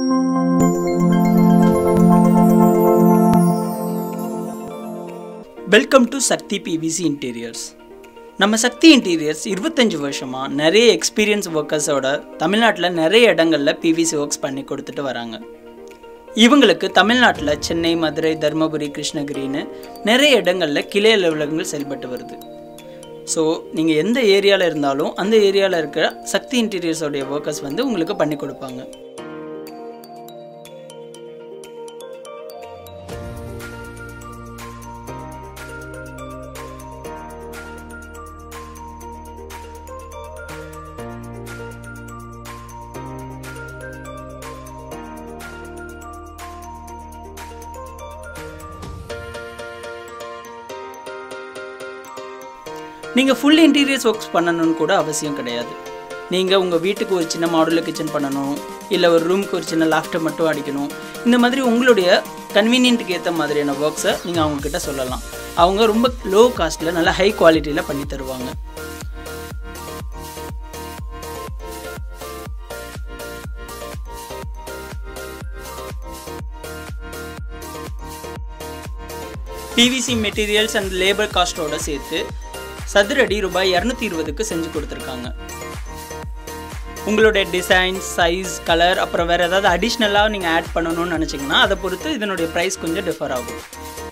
welcome to Shakti PVC interiors நம்ம Shakti interiors இருபத்தஞ்சி வருஷமாக நிறைய எக்ஸ்பீரியன்ஸ் ஒர்க்கர்ஸோட தமிழ்நாட்டில் நிறைய இடங்களில் பிவிசி ஒர்க்ஸ் பண்ணி கொடுத்துட்டு வராங்க இவங்களுக்கு தமிழ்நாட்டில் சென்னை மதுரை தருமபுரி கிருஷ்ணகிரின்னு நிறைய இடங்களில் கிளை அலுவலகங்கள் செயல்பட்டு வருது ஸோ நீங்கள் எந்த ஏரியாவில் இருந்தாலும் அந்த ஏரியாவில் இருக்கிற சக்தி இன்டீரியர்ஸோடைய ஒர்க்கர்ஸ் வந்து உங்களுக்கு பண்ணி கொடுப்பாங்க நீங்கள் ஃபுல் இன்டீரியர்ஸ் ஒர்க்ஸ் பண்ணணும்னு கூட அவசியம் கிடையாது நீங்கள் உங்கள் வீட்டுக்கு ஒரு சின்ன மாடுலர் கிச்சன் பண்ணணும் இல்லை ஒரு ரூமுக்கு ஒரு சின்ன லாஃப்டர் மட்டும் அடிக்கணும் இந்த மாதிரி உங்களுடைய கன்வீனியன்ட்டுக்கு ஏற்ற மாதிரியான ஒர்க்ஸை நீங்கள் அவங்கக்கிட்ட சொல்லலாம் அவங்க ரொம்ப லோ காஸ்ட்டில் நல்ல ஹை குவாலிட்டியில் பண்ணி தருவாங்க பிவிசி மெட்டீரியல்ஸ் அண்ட் லேபர் காஸ்ட்டோட சேர்த்து சதுரடி ரூபாய் இரநூத்தி இருபதுக்கு செஞ்சு கொடுத்துருக்காங்க உங்களுடைய டிசைன் சைஸ் கலர் அப்புறம் வேறு ஏதாவது அடிஷ்னலாக நீங்கள் ஆட் பண்ணணும்னு நினச்சிங்கன்னா அதை பொறுத்து இதனுடைய ப்ரைஸ் கொஞ்சம் டிஃபர் ஆகும்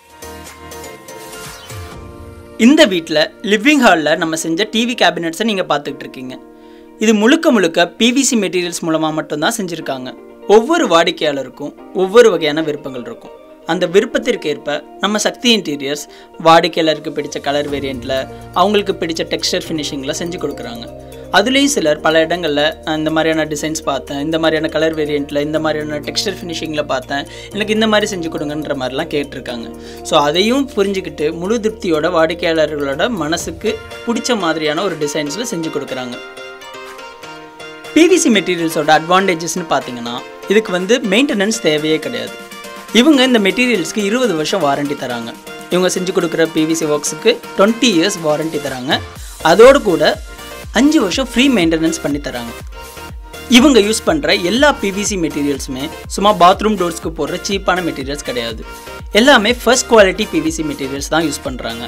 இந்த வீட்டில் லிவிங் ஹாலில் நம்ம செஞ்ச டிவி கேபினட்ஸை நீங்கள் பார்த்துக்கிட்டு இருக்கீங்க இது முழுக்க முழுக்க பிவிசி மெட்டீரியல்ஸ் மூலமாக மட்டும்தான் செஞ்சுருக்காங்க ஒவ்வொரு வாடிக்கையாளருக்கும் ஒவ்வொரு வகையான விருப்பங்கள் இருக்கும் அந்த விருப்பத்திற்கேற்ப நம்ம சக்தி இன்டீரியர்ஸ் வாடிக்கையாளருக்கு பிடிச்ச கலர் வேரியண்ட்டில் அவங்களுக்கு பிடிச்ச டெக்ஸ்டர் ஃபினிஷிங்கில் செஞ்சு கொடுக்குறாங்க அதுலேயும் சிலர் பல இடங்களில் இந்த மாதிரியான டிசைன்ஸ் பார்த்தேன் இந்த மாதிரியான கலர் வேரியண்ட்டில் இந்த மாதிரியான டெக்ஸ்டர் ஃபினிஷிங்கில் பார்த்தேன் எனக்கு இந்த மாதிரி செஞ்சு கொடுங்கன்ற மாதிரிலாம் கேட்டிருக்காங்க ஸோ அதையும் புரிஞ்சுக்கிட்டு முழு திருப்தியோட வாடிக்கையாளர்களோட மனசுக்கு பிடிச்ச மாதிரியான ஒரு டிசைன்ஸில் செஞ்சு கொடுக்குறாங்க பிவிசி மெட்டீரியல்ஸோட அட்வான்டேஜஸ்னு பார்த்தீங்கன்னா இதுக்கு வந்து மெயின்டெனன்ஸ் தேவையே கிடையாது இவங்க இந்த மெட்டீரியல்ஸ்க்கு இருபது வருஷம் வாரண்டி தராங்க இவங்க செஞ்சு கொடுக்குற பிவிசி ஒர்க்ஸுக்கு டுவெண்ட்டி இயர்ஸ் வாரண்டி தராங்க அதோடு கூட அஞ்சு வருஷம் ஃப்ரீ மெயின்டெனன்ஸ் பண்ணி தராங்க இவங்க யூஸ் பண்ணுற எல்லா பிவிசி மெட்டீரியல்ஸுமே சும்மா பாத்ரூம் டோர்ஸ்க்கு போடுற சீப்பான மெட்டீரியல்ஸ் கிடையாது எல்லாமே ஃபர்ஸ்ட் குவாலிட்டி பிவிசி மெட்டீரியல்ஸ் தான் யூஸ் பண்ணுறாங்க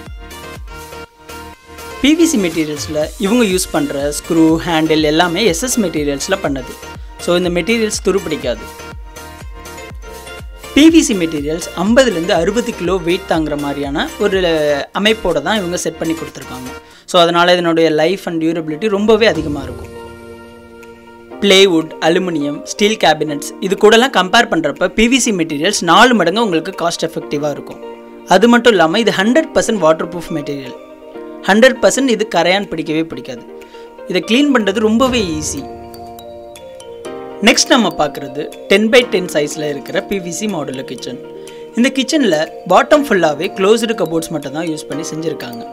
பிவிசி மெட்டீரியல்ஸில் இவங்க யூஸ் பண்ணுற ஸ்க்ரூ ஹேண்டில் எல்லாமே எஸ்எஸ் மெட்டீரியல்ஸில் பண்ணது ஸோ இந்த மெட்டீரியல்ஸ் துருப்பிடிக்காது பிவிசி மெட்டீரியல்ஸ் ஐம்பதுலேருந்து அறுபது கிலோ வெயிட் தாங்குற மாதிரியான ஒரு அமைப்போடு தான் இவங்க செட் பண்ணி கொடுத்துருக்காங்க ஸோ அதனால் இதனுடைய லைஃப் அண்ட் டியூரபிலிட்டி ரொம்பவே அதிகமாக இருக்கும் பிளேவுட் அலுமினியம் ஸ்டீல் கேபினட்ஸ் இது கூடலாம் கம்பேர் பண்ணுறப்ப பிவிசி மெட்டீரியல்ஸ் நாலு மடங்கு உங்களுக்கு காஸ்ட் எஃபெக்டிவாக இருக்கும் அது மட்டும் இல்லாமல் இது hundred percent waterproof material hundred percent இது கரையான் பிடிக்கவே பிடிக்காது இதை க்ளீன் பண்ணுறது ரொம்பவே ஈஸி நெக்ஸ்ட் நம்ம பார்க்குறது டென் பை டென் சைஸில் இருக்கிற பிவிசி மாடுலர் கிச்சன் இந்த கிச்சனில் பாட்டம் ஃபுல்லாகவே க்ளோஸ்டு கபோர்ட்ஸ் மட்டும் தான் யூஸ் பண்ணி செஞ்சுருக்காங்க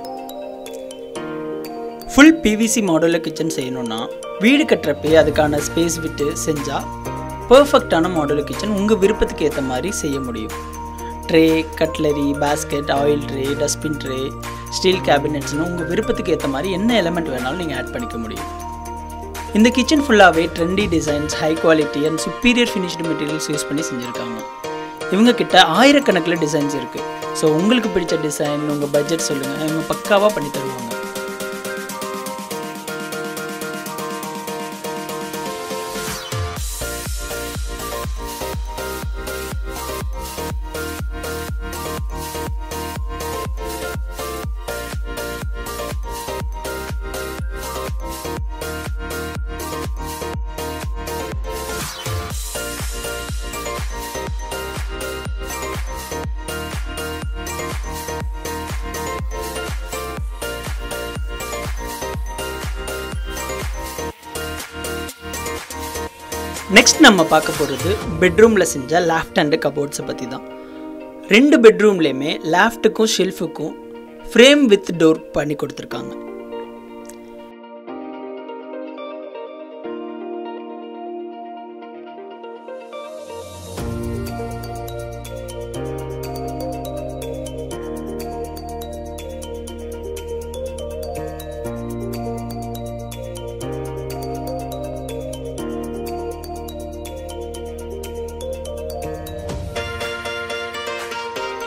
ஃபுல் பிவிசி மாடுலர் கிச்சன் செய்யணும்னா வீடு கட்டுறப்பே அதுக்கான ஸ்பேஸ் விட்டு செஞ்சால் பர்ஃபெக்டான மாடுலர் கிச்சன் உங்கள் விருப்பத்துக்கு ஏற்ற மாதிரி செய்ய முடியும் tray cutlery basket oil tray dustbin tray steel கேபினெட்ஸ்னு உங்கள் விருப்பத்துக்கு ஏற்ற மாதிரி என்ன எலமெண்ட் வேணாலும் நீங்கள் ஆட் பண்ணிக்க முடியும் இந்த கிச்சன் ஃபுல்லாகவே trendy designs high quality and superior finished materials use பண்ணி செஞ்சுருக்காங்க இவங்க கிட்ட ஆயிரக்கணக்கில் டிசைன்ஸ் இருக்குது ஸோ உங்களுக்கு பிடிச்ச டிசைன் உங்கள் பட்ஜெட் சொல்லுங்கள் இவங்க பக்காவாக பண்ணி தருவாங்க நெக்ஸ்ட் நம்ம பார்க்க போகிறது பெட்ரூமில் செஞ்ச லேஃப்ட் அண்டு கபோர்ட்ஸை பற்றி தான் ரெண்டு பெட்ரூம்லேயுமே லேஃப்ட்டுக்கும் ஷெல்ஃபுக்கும் ஃப்ரேம் வித் டோர் பண்ணி கொடுத்துருக்காங்க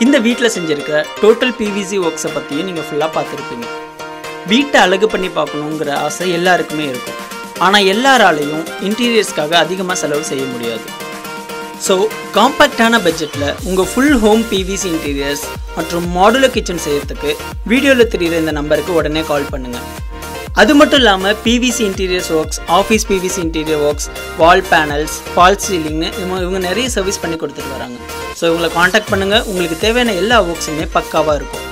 இந்த வீட்டில் செஞ்சுருக்க டோட்டல் பிவிசி ஒர்க்ஸை பற்றியும் நீங்கள் ஃபுல்லாக பார்த்துருப்பீங்க வீட்டை அழகு பண்ணி பார்க்கணுங்கிற ஆசை எல்லாருக்குமே இருக்கும் ஆனால் எல்லாராலையும் இன்டீரியர்ஸ்க்காக அதிகமாக செலவு செய்ய முடியாது ஸோ காம்பேக்டான பட்ஜெட்டில் உங்கள் ஃபுல் ஹோம் பிவிசி இன்டீரியர்ஸ் மற்றும் மாடுலர் கிச்சன் செய்யறதுக்கு வீடியோவில் தெரியுற இந்த நம்பருக்கு உடனே கால் பண்ணுங்கள் அது மட்டும் இல்லாமல் PVC interiors works office PVC interior works wall panels fall சீலிங்னு இவங்க இவங்க நிறைய சர்வீஸ் பண்ணி கொடுத்துட்டு வராங்க ஸோ இவங்களை காண்டாக்ட் பண்ணுங்கள் உங்களுக்கு தேவையான எல்லா ஒர்க்ஸுமே பக்காவாக இருக்கும்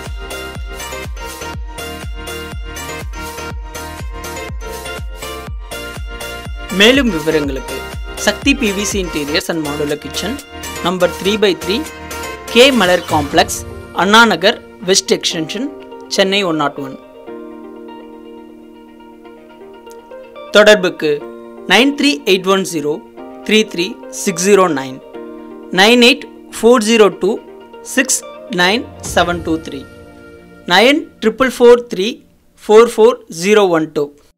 மேலும் விவரங்களுக்கு Shakti PVC interiors and modular kitchen number three by three K Malar complex Anna Nagar west extension Chennai one nought one தொடர்புக்கு nine three eight one zero three three six zero nine nine eight four zero two six nine seven two three nine triple four three four four zero one two